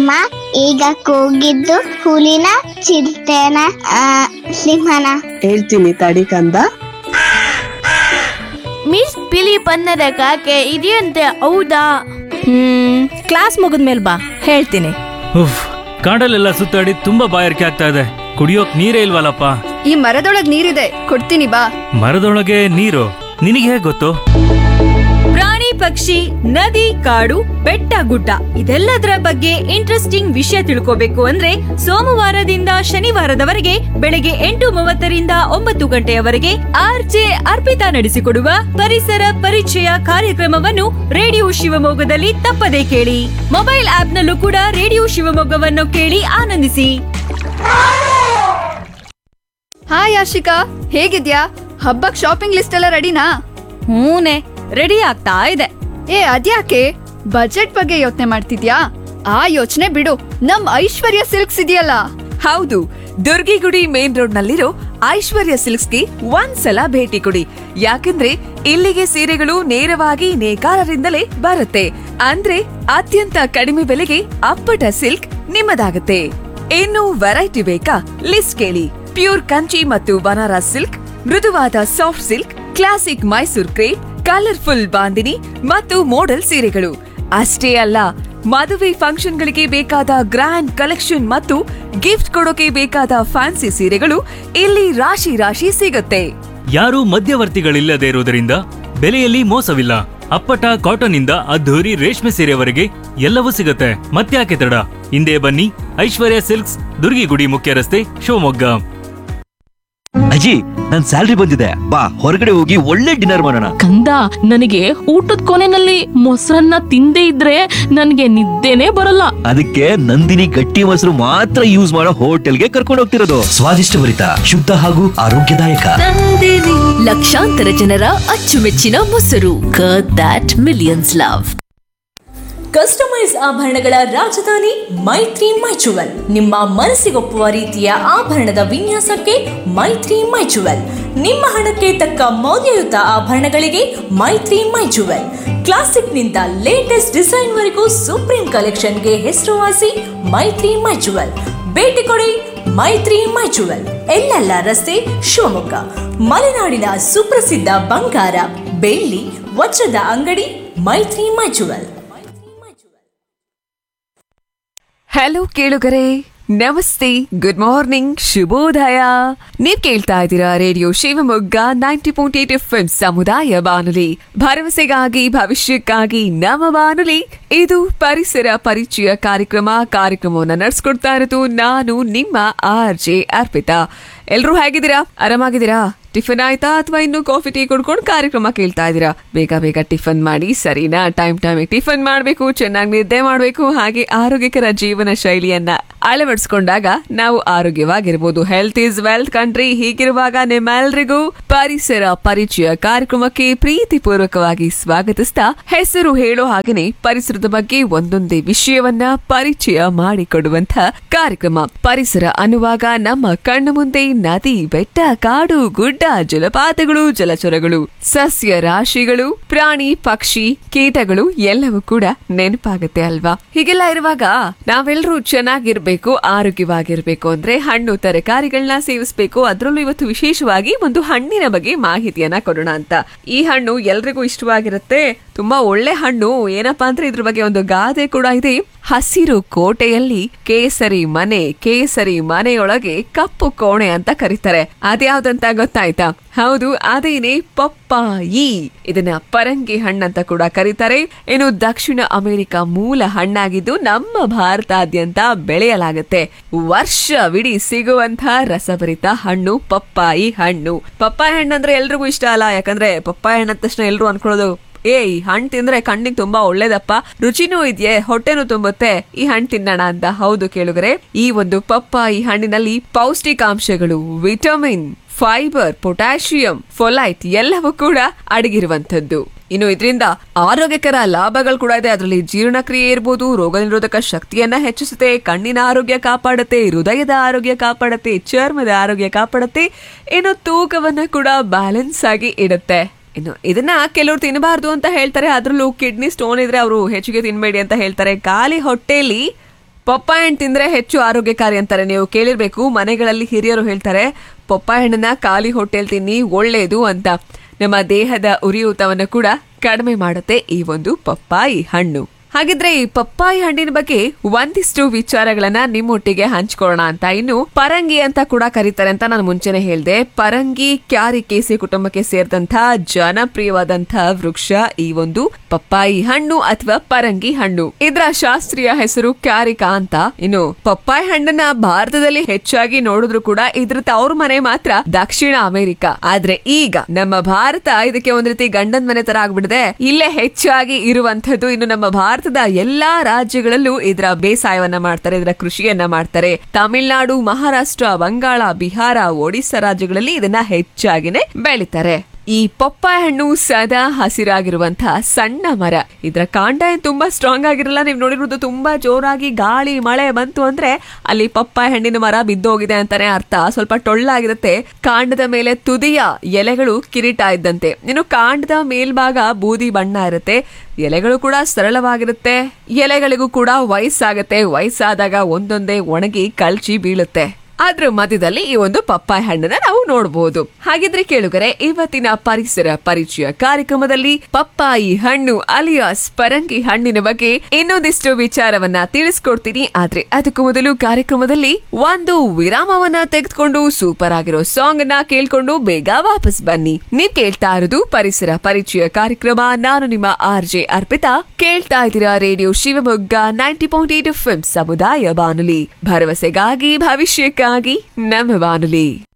ಅಮ್ಮ ಈಗ ಕೂಗಿದ್ದು ಹುಲಿನ ಚಿರತೆನ ಆ, ಸಿಂಹನ ಹೇಳ್ತೀನಿ ತಡಿ ಕಂದ ಮಿಸ್ ಬಿಳಿ ಬಣ್ಣದ ಕಾಗೆ ಇದೆಯಂತೆ ಹೌದಾ ಹ್ಮ್ ಕ್ಲಾಸ್ ಮುಗಿದ್ಮೇಲೆ ಬಾ ಹೇಳ್ತೀನಿ ಉಫ್ ಕಾಡಲ್ಲೆಲ್ಲ ಸುತ್ತಾಡಿ ತುಂಬಾ ಬಾಯಾರಿಕೆ ಆಗ್ತಾ ಇದೆ ಕುಡಿಯೋಕ್ ನೀರೇ ಇಲ್ವಲ್ಲಪ್ಪ ಈ ಮರದೊಳಗ್ ನೀರಿದೆ ಕೊಡ್ತೀನಿ ಬಾ ಮರದೊಳಗೆ ನೀರು ನಿನಗೆ ಹೇಗ್ ಗೊತ್ತು ಪ್ರಾಣಿ ಪಕ್ಷಿ ನದಿ ಕಾಡು ಬೆಟ್ಟ ಗುಡ್ಡ ಇದೆಲ್ಲದರ ಬಗ್ಗೆ ಇಂಟ್ರೆಸ್ಟಿಂಗ್ ವಿಷಯ ತಿಳ್ಕೋಬೇಕು ಅಂದ್ರೆ ಸೋಮವಾರದಿಂದ ಶನಿವಾರದವರೆಗೆ ಬೆಳಗ್ಗೆ ಎಂಟು ಮೂವತ್ತರಿಂದ ಒಂಬತ್ತು ಗಂಟೆಯವರೆಗೆ ಆರ್ಜೆ ಅರ್ಪಿತಾ ನಡೆಸಿಕೊಡುವ ಪರಿಸರ ಪರಿಚಯ ಕಾರ್ಯಕ್ರಮವನ್ನು ರೇಡಿಯೋ ಶಿವಮೊಗ್ಗದಲ್ಲಿ ತಪ್ಪದೇ ಕೇಳಿ ಮೊಬೈಲ್ ಆಪ್ನಲ್ಲೂ ಕೂಡ ರೇಡಿಯೋ ಶಿವಮೊಗ್ಗವನ್ನು ಕೇಳಿ ಆನಂದಿಸಿ ಹಾಯ್ ಆಶಿಕಾ ಹೇಗಿದ್ಯಾ ಹಬ್ಬಕ್ ಶಾಪಿಂಗ್ ಲಿಸ್ಟ್ ಎಲ್ಲ ರೆಡಿನಾ ಹೂನೆ ರೆಡಿ ಆಗ್ತಾ ಇದೆ ಏ ಅದ್ಯಾಕೆ ಬಜೆಟ್ ಬಗ್ಗೆ ಯೋಚನೆ ಮಾಡ್ತಿದ್ಯಾ ಆ ಯೋಚನೆ ಬಿಡು ನಮ್ ಐಶ್ವರ್ಯ ಸಿಲ್ಕ್ಸ್ ಇದೆಯಲ್ಲ ಹೌದು ದುರ್ಗಿಗುಡಿ ಮೇನ್ ರೋಡ್ ನಲ್ಲಿರೋ ಐಶ್ವರ್ಯ ಸಿಲ್ಕ್ಸ್ಗೆ ಒಂದ್ಸಲ ಭೇಟಿ ಕೊಡಿ ಯಾಕಂದ್ರೆ ಇಲ್ಲಿಗೆ ಸೀರೆಗಳು ನೇರವಾಗಿ ನೇಕಾರರಿಂದಲೇ ಬರುತ್ತೆ ಅಂದ್ರೆ ಅತ್ಯಂತ ಕಡಿಮೆ ಬೆಲೆಗೆ ಅಪ್ಪಟ ಸಿಲ್ಕ್ ನಿಮ್ಮದಾಗುತ್ತೆ ಇನ್ನು ವೆರೈಟಿ ಬೇಕಾ ಲಿಸ್ಟ್ ಕೇಳಿ ಪ್ಯೂರ್ ಕಂಚಿ ಮತ್ತು ಬನಾರಸ್ ಸಿಲ್ಕ್ ಮೃದುವಾದ soft silk classic Mysore crepe colourful bandhani ಮತ್ತು ಮೋಡಲ್ ಸೀರೆಗಳು ಅಷ್ಟೇ ಅಲ್ಲ ಮದುವೆ ಫಂಕ್ಷನ್ಗಳಿಗೆ ಬೇಕಾದ ಗ್ರ್ಯಾಂಡ್ ಕಲೆಕ್ಷನ್ ಮತ್ತು ಗಿಫ್ಟ್ ಕೊಡೋಕೆ ಬೇಕಾದ ಫ್ಯಾನ್ಸಿ ಸೀರೆಗಳು ಇಲ್ಲಿ ರಾಶಿ ರಾಶಿ ಸಿಗುತ್ತೆ ಯಾರೂ ಮಧ್ಯವರ್ತಿಗಳಿಲ್ಲದೆ ಇರುವುದರಿಂದ ಬೆಲೆಯಲ್ಲಿ ಮೋಸವಿಲ್ಲ ಅಪ್ಪಟ ಕಾಟನ್ ಇಂದ ಅದ್ಧೂರಿ ರೇಷ್ಮೆ ಸೀರೆವರೆಗೆ ಎಲ್ಲವೂ ಸಿಗುತ್ತೆ ಮತ್ತ್ಯಾಕೆ ತಡ ಹಿಂದೆ ಬನ್ನಿ ಐಶ್ವರ್ಯ ಸಿಲ್ಕ್ಸ್ ದುರ್ಗಿಗುಡಿ ಮುಖ್ಯ ರಸ್ತೆ ಶಿವಮೊಗ್ಗ ಅಜ್ಜಿ ನನ್ ಸ್ಯಾಲ್ರಿ ಬಂದಿದೆ ಬಾ ಹೊರಗಡೆ ಹೋಗಿ ಒಳ್ಳೆ ಡಿನ್ನರ್ ಮಾಡೋಣ ಕಂದ ನನಗೆ ಊಟದ ಕೊನೆನಲ್ಲಿ ಮೊಸರನ್ನ ತಿಂದೇ ಇದ್ರೆ ನನಗೆ ನಿದ್ದೆನೇ ಬರಲ್ಲ ಅದಕ್ಕೆ ನಂದಿನಿ ಗಟ್ಟಿ ಮೊಸರು ಮಾತ್ರ ಯೂಸ್ ಮಾಡೋ ಹೋಟೆಲ್ಗೆ ಕರ್ಕೊಂಡು ಹೋಗ್ತಿರೋದು ಸ್ವಾದಿಷ್ಟಭರಿತ ಶುದ್ಧ ಹಾಗೂ ಆರೋಗ್ಯದಾಯಕ ಲಕ್ಷಾಂತರ ಜನರ ಅಚ್ಚುಮೆಚ್ಚಿನ ಮೊಸರು ದಟ್ ಮಿಲಿಯನ್ಸ್ ಲವ್ ಕಸ್ಟಮೈಸ್ ಆಭರಣಗಳ ರಾಜಧಾನಿ ಮೈತ್ರಿ ಮೈಚುವಲ್ ನಿಮ್ಮ ಮನಸ್ಸಿಗೊಪ್ಪುವ ರೀತಿಯ ಆಭರಣದ ವಿನ್ಯಾಸಕ್ಕೆ ಮೈತ್ರಿ ಮೈಚುವಲ್ ನಿಮ್ಮ ಹಣಕ್ಕೆ ತಕ್ಕ ಮೌಲ್ಯಯುತ ಆಭರಣಗಳಿಗೆ ಮೈತ್ರಿ ಮೈಚುವಲ್ ಕ್ಲಾಸಿಕ್ನಿಂದ ಲೇಟೆಸ್ಟ್ ಡಿಸೈನ್ವರೆಗೂ ಸುಪ್ರೀಂ ಕಲೆಕ್ಷನ್ಗೆ ಹೆಸರುವಾಸಿ ಮೈತ್ರಿ ಮೈಚುವಲ್ ಭೇಟಿ ಕೊಡಿ ಮೈತ್ರಿ ಮೈಚುವಲ್ ಎಲ್ಲೆಲ್ಲ ರಸ್ತೆ ಶಿವಮೊಗ್ಗ ಮಲೆನಾಡಿನ ಸುಪ್ರಸಿದ್ಧ ಬಂಗಾರ ಬೆಳ್ಳಿ ವಜ್ರದ ಅಂಗಡಿ ಮೈತ್ರಿ ಮೈಚುವಲ್ ಹಲೋ ಕೇಳುಗರೆ ನಮಸ್ತೆ ಗುಡ್ ಮಾರ್ನಿಂಗ್ ಶುಭೋದಯ ನೀವ್ ಕೇಳ್ತಾ ಇದ್ದೀರಾ radio Shivamogga ninety point eight F ಸಮುದಾಯ ಬಾನುಲಿ ಭರವಸೆಗಾಗಿ ಭವಿಷ್ಯಕ್ಕಾಗಿ ನಮ್ಮ ಬಾನುಲಿ ಇದು ಪರಿಸರ ಪರಿಚಯ ಕಾರ್ಯಕ್ರಮ ಕಾರ್ಯಕ್ರಮವನ್ನ ನಡೆಸ್ಕೊಡ್ತಾ ಇರೋದು ನಾನು ನಿಮ್ಮ ಆರ್ ಜೆ ಅರ್ಪಿತಾ ಎಲ್ರೂ ಹೇಗಿದ್ದೀರಾ ಆರಾಮಾಗಿದ್ದೀರಾ ಟಿಫನ್ ಆಯ್ತಾ ಅಥವಾ ಇನ್ನು ಕಾಫಿ ಟೀ ಕುಡ್ಕೊಂಡು ಕಾರ್ಯಕ್ರಮ ಕೇಳ್ತಾ ಇದ್ದೀರಾ ಬೇಗ ಬೇಗ ಟಿಫನ್ ಮಾಡಿ ಸರಿನಾ ಟೈಮ್ ಟೈಮಿಗೆ ಟಿಫನ್ ಮಾಡಬೇಕು ಚೆನ್ನಾಗಿ ನಿದ್ದೆ ಮಾಡಬೇಕು ಹಾಗೆ ಆರೋಗ್ಯಕರ ಜೀವನ ಶೈಲಿಯನ್ನ ಅಳವಡಿಸ್ಕೊಂಡಾಗ ನಾವು ಆರೋಗ್ಯವಾಗಿರ್ಬೋದು ಹೆಲ್ತ್ ಈಸ್ ವೆಲ್ತ್ ಕಂಟ್ರಿ ಹೀಗಿರುವಾಗ ನಿಮ್ಮೆಲ್ರಿಗೂ ಪರಿಸರ ಪರಿಚಯ ಕಾರ್ಯಕ್ರಮಕ್ಕೆ ಪ್ರೀತಿಪೂರ್ವಕವಾಗಿ ಸ್ವಾಗತಿಸ್ತಾ ಹೆಸರು ಹೇಳೋ ಹಾಗೇನೆ ಪರಿಸರದ ಬಗ್ಗೆ ಒಂದೊಂದೇ ವಿಷಯವನ್ನ ಪರಿಚಯ ಮಾಡಿಕೊಡುವಂತ ಕಾರ್ಯಕ್ರಮ ಪರಿಸರ ಅನ್ನುವಾಗ ನಮ್ಮ ಕಣ್ಣು ಮುಂದೆ ನದಿ ಬೆಟ್ಟ ಕಾಡು ಗುಡ್ಡ ಜಲಪಾತಗಳು ಜಲಚರಗಳು ಸಸ್ಯ ರಾಶಿಗಳು ಪ್ರಾಣಿ ಪಕ್ಷಿ ಕೀಟಗಳು ಎಲ್ಲವೂ ಕೂಡ ನೆನಪಾಗುತ್ತೆ ಅಲ್ವಾ ಹೀಗೆಲ್ಲ ಇರುವಾಗ ನಾವೆಲ್ಲರೂ ಚೆನ್ನಾಗಿರ್ಬೇಕು ಆರೋಗ್ಯವಾಗಿರ್ಬೇಕು ಅಂದ್ರೆ ಹಣ್ಣು ತರಕಾರಿಗಳನ್ನ ಸೇವಿಸಬೇಕು ಅದರಲ್ಲೂ ಇವತ್ತು ವಿಶೇಷವಾಗಿ ಒಂದು ಹಣ್ಣಿನ ಬಗ್ಗೆ ಮಾಹಿತಿಯನ್ನ ಕೊಡೋಣ ಅಂತ ಈ ಹಣ್ಣು ಎಲ್ರಿಗೂ ಇಷ್ಟವಾಗಿರುತ್ತೆ ತುಂಬಾ ಒಳ್ಳೆ ಹಣ್ಣು ಏನಪ್ಪಾ ಅಂದ್ರೆ ಇದ್ರ ಬಗ್ಗೆ ಒಂದು ಗಾದೆ ಕೂಡ ಇದೆ ಹಸಿರು ಕೋಟೆಯಲ್ಲಿ ಕೇಸರಿ ಮನೆ ಕೇಸರಿ ಮನೆಯೊಳಗೆ ಕಪ್ಪು ಕೋಣೆ ಅಂತ ಕರೀತಾರೆ ಅದ್ಯಾವ್ದಂತ ಗೊತ್ತಾಯ್ತಾ ಹೌದು ಅದೇನೆ ಪಪ್ಪಾಯಿ ಇದನ್ನ ಪರಂಗಿ ಹಣ್ಣಂತ ಕೂಡ ಕರೀತಾರೆ ಇನ್ನು ದಕ್ಷಿಣ ಅಮೆರಿಕ ಮೂಲ ಹಣ್ಣಾಗಿದ್ದು ನಮ್ಮ ಭಾರತಾದ್ಯಂತ ಬೆಳೆಯಲಾಗುತ್ತೆ ವರ್ಷವಿಡೀ ಸಿಗುವಂತ ರಸಭರಿತ ಹಣ್ಣು ಪಪ್ಪಾಯಿ ಹಣ್ಣು ಪಪ್ಪಾಯಿ ಹಣ್ಣಂದ್ರೆ ಎಲ್ರಿಗೂ ಇಷ್ಟ ಅಲ್ಲ ಯಾಕಂದ್ರೆ ಪಪ್ಪಾಯಿ ಹಣ್ಣಂದ ತಕ್ಷಣ ಎಲ್ರು ಅನ್ಕೊಳ್ಳೋದು ಏ ಈ ಹಣ್ಣು ತಿಂದ್ರೆ ಕಣ್ಣಿಗೆ ತುಂಬಾ ಒಳ್ಳೇದಪ್ಪ ರುಚಿನೂ ಇದೆಯೇ ಹೊಟ್ಟೆನೂ ತುಂಬುತ್ತೆ ಈ ಹಣ್ಣು ತಿನ್ನೋಣ ಅಂತ ಹೌದು ಕೇಳುಗರೆ ಈ ಒಂದು ಪಪ್ಪಾಯಿ ಹಣ್ಣಿನಲ್ಲಿ ಪೌಷ್ಟಿಕಾಂಶಗಳು ವಿಟಮಿನ್ ಫೈಬರ್ ಪೊಟ್ಯಾಷಿಯಂ ಫೊಲೈಟ್ ಎಲ್ಲವೂ ಕೂಡ ಅಡಗಿರುವಂತದ್ದು ಇನ್ನು ಇದರಿಂದ ಆರೋಗ್ಯಕರ ಲಾಭಗಳು ಕೂಡ ಇದೆ ಅದರಲ್ಲಿ ಜೀರ್ಣಕ್ರಿಯೆ ಇರ್ಬೋದು ರೋಗ ನಿರೋಧಕ ಶಕ್ತಿಯನ್ನ ಹೆಚ್ಚಿಸುತ್ತೆ ಕಣ್ಣಿನ ಆರೋಗ್ಯ ಕಾಪಾಡುತ್ತೆ ಹೃದಯದ ಆರೋಗ್ಯ ಕಾಪಾಡುತ್ತೆ ಚರ್ಮದ ಆರೋಗ್ಯ ಕಾಪಾಡುತ್ತೆ ಇನ್ನು ತೂಕವನ್ನ ಕೂಡ ಬ್ಯಾಲೆನ್ಸ್ ಆಗಿ ಇಡುತ್ತೆ ಇನ್ನು ಇದನ್ನ ಕೆಲವರು ತಿನ್ನಬಾರ್ದು ಅಂತ ಹೇಳ್ತಾರೆ ಅದ್ರಲ್ಲೂ ಕಿಡ್ನಿ ಸ್ಟೋನ್ ಇದ್ರೆ ಅವರು ಹೆಚ್ಚಿಗೆ ತಿನ್ಬೇಡಿ ಅಂತ ಹೇಳ್ತಾರೆ ಖಾಲಿ ಹೊಟ್ಟೆಯಲ್ಲಿ ಪಪ್ಪಾಯ ಹಣ್ಣು ತಿಂದ್ರೆ ಹೆಚ್ಚು ಆರೋಗ್ಯಕಾರಿ ಅಂತಾರೆ ನೀವು ಕೇಳಿರ್ಬೇಕು ಮನೆಗಳಲ್ಲಿ ಹಿರಿಯರು ಹೇಳ್ತಾರೆ ಪಪ್ಪಾಯ ಹಣ್ಣನ್ನ ಖಾಲಿ ಹೊಟ್ಟೆಲ್ ತಿನ್ನಿ ಒಳ್ಳೇದು ಅಂತ ನಮ್ಮ ದೇಹದ ಉರಿಯೂತವನ್ನು ಕೂಡ ಕಡಿಮೆ ಮಾಡುತ್ತೆ ಈ ಒಂದು ಪಪ್ಪಾಯಿ ಹಣ್ಣು ಹಾಗಿದ್ರೆ ಈ ಪಪ್ಪಾಯಿ ಹಣ್ಣಿನ ಬಗ್ಗೆ ಒಂದಿಷ್ಟು ವಿಚಾರಗಳನ್ನ ನಿಮ್ಮೊಟ್ಟಿಗೆ ಹಂಚ್ಕೊಳ್ಳೋಣ ಅಂತ ಇನ್ನು ಪರಂಗಿ ಅಂತ ಕೂಡ ಕರೀತಾರೆ ಅಂತ ನಾನು ಮುಂಚೆನೆ ಹೇಳ್ದೆ ಪರಂಗಿ ಕ್ಯಾರಿಕೇಸಿ ಕುಟುಂಬಕ್ಕೆ ಸೇರಿದಂತ ಜನಪ್ರಿಯವಾದಂತ ವೃಕ್ಷ ಈ ಒಂದು ಪಪ್ಪಾಯಿ ಹಣ್ಣು ಅಥವಾ ಪರಂಗಿ ಹಣ್ಣು ಇದರ ಶಾಸ್ತ್ರೀಯ ಹೆಸರು ಕ್ಯಾರಿಕಾ ಅಂತ ಇನ್ನು ಪಪ್ಪಾಯಿ ಹಣ್ಣನ್ನ ಭಾರತದಲ್ಲಿ ಹೆಚ್ಚಾಗಿ ನೋಡಿದ್ರು ಕೂಡ ಇದ್ರ ತವ್ರ ಮನೆ ಮಾತ್ರ ದಕ್ಷಿಣ ಅಮೆರಿಕ ಆದ್ರೆ ಈಗ ನಮ್ಮ ಭಾರತ ಇದಕ್ಕೆ ಒಂದ್ ರೀತಿ ಗಂಡನ ಮನೆ ತರ ಆಗ್ಬಿಡಿದೆ ಇಲ್ಲೇ ಹೆಚ್ಚಾಗಿ ಇರುವಂತದ್ದು ಇನ್ನು ನಮ್ಮ ಭಾರತದ ಎಲ್ಲಾ ರಾಜ್ಯಗಳಲ್ಲೂ ಇದರ ಬೇಸಾಯವನ್ನ ಮಾಡ್ತಾರೆ ಇದರ ಕೃಷಿಯನ್ನ ಮಾಡ್ತಾರೆ ತಮಿಳುನಾಡು ಮಹಾರಾಷ್ಟ್ರ ಬಂಗಾಳ ಬಿಹಾರ ಒಡಿಸ್ಸಾ ರಾಜ್ಯಗಳಲ್ಲಿ ಇದನ್ನ ಹೆಚ್ಚಾಗಿನೇ ಬೆಳಿತಾರೆ ಈ ಪಪ್ಪಾಯ ಹಣ್ಣು ಸದಾ ಹಸಿರಾಗಿರುವಂತಹ ಸಣ್ಣ ಮರ ಇದರ ಕಾಂಡ ಏನ್ ತುಂಬಾ ಸ್ಟ್ರಾಂಗ್ ಆಗಿರಲ್ಲ ನೀವು ನೋಡಿರೋದು ತುಂಬಾ ಜೋರಾಗಿ ಗಾಳಿ ಮಳೆ ಬಂತು ಅಂದ್ರೆ ಅಲ್ಲಿ ಪಪ್ಪಾಯ ಹಣ್ಣಿನ ಮರ ಬಿದ್ದೋಗಿದೆ ಅಂತಾನೆ ಅರ್ಥ ಸ್ವಲ್ಪ ಟೊಳ್ಳಾಗಿರುತ್ತೆ ಕಾಂಡದ ಮೇಲೆ ತುದಿಯ ಎಲೆಗಳು ಕಿರೀಟ ಇದ್ದಂತೆ ಇನ್ನು ಕಾಂಡದ ಮೇಲ್ಭಾಗ ಬೂದಿ ಬಣ್ಣ ಇರುತ್ತೆ ಎಲೆಗಳು ಕೂಡ ಸರಳವಾಗಿರುತ್ತೆ ಎಲೆಗಳಿಗೂ ಕೂಡ ವಯಸ್ಸಾಗತ್ತೆ ವಯಸ್ಸಾದಾಗ ಒಂದೊಂದೇ ಒಣಗಿ ಕಳ್ಚಿ ಬೀಳುತ್ತೆ ಅದ್ರ ಮಧ್ಯದಲ್ಲಿ ಈ ಒಂದು ಪಪ್ಪಾಯ ಹಣ್ಣನ್ನ ನಾವು ನೋಡಬಹುದು ಹಾಗಿದ್ರೆ ಕೇಳುಗರೆ ಇವತ್ತಿನ ಪರಿಸರ ಪರಿಚಯ ಕಾರ್ಯಕ್ರಮದಲ್ಲಿ ಪಪ್ಪಾಯಿ ಹಣ್ಣು ಅಲಿಯಾಸ್ ಪರಂಗಿ ಹಣ್ಣಿನ ಬಗ್ಗೆ ಇನ್ನೊಂದಿಷ್ಟು ವಿಚಾರವನ್ನ ತಿಳಿಸ್ಕೊಡ್ತೀನಿ ಆದ್ರೆ ಅದಕ್ಕೂ ಮೊದಲು ಕಾರ್ಯಕ್ರಮದಲ್ಲಿ ಒಂದು ವಿರಾಮವನ್ನ ತೆಗೆದುಕೊಂಡು ಸೂಪರ್ ಆಗಿರೋ ಸಾಂಗ್ ಅನ್ನ ಕೇಳ್ಕೊಂಡು ಬೇಗ ವಾಪಸ್ ಬನ್ನಿ ನೀವ್ ಕೇಳ್ತಾ ಇರೋದು ಪರಿಸರ ಪರಿಚಯ ಕಾರ್ಯಕ್ರಮ ನಾನು ನಿಮ್ಮ ಆರ್ ಜೆ ಅರ್ಪಿತಾ ಕೇಳ್ತಾ ಇದ್ದೀರಾ radio Shivamogga ninety point eight F ಸಮುದಾಯ ಬಾನುಲಿ ಭರವಸೆಗಾಗಿ ಭವಿಷ್ಯಕ್ಕಾಗಿ ನಮ್ಮ ಬಾನುಲಿ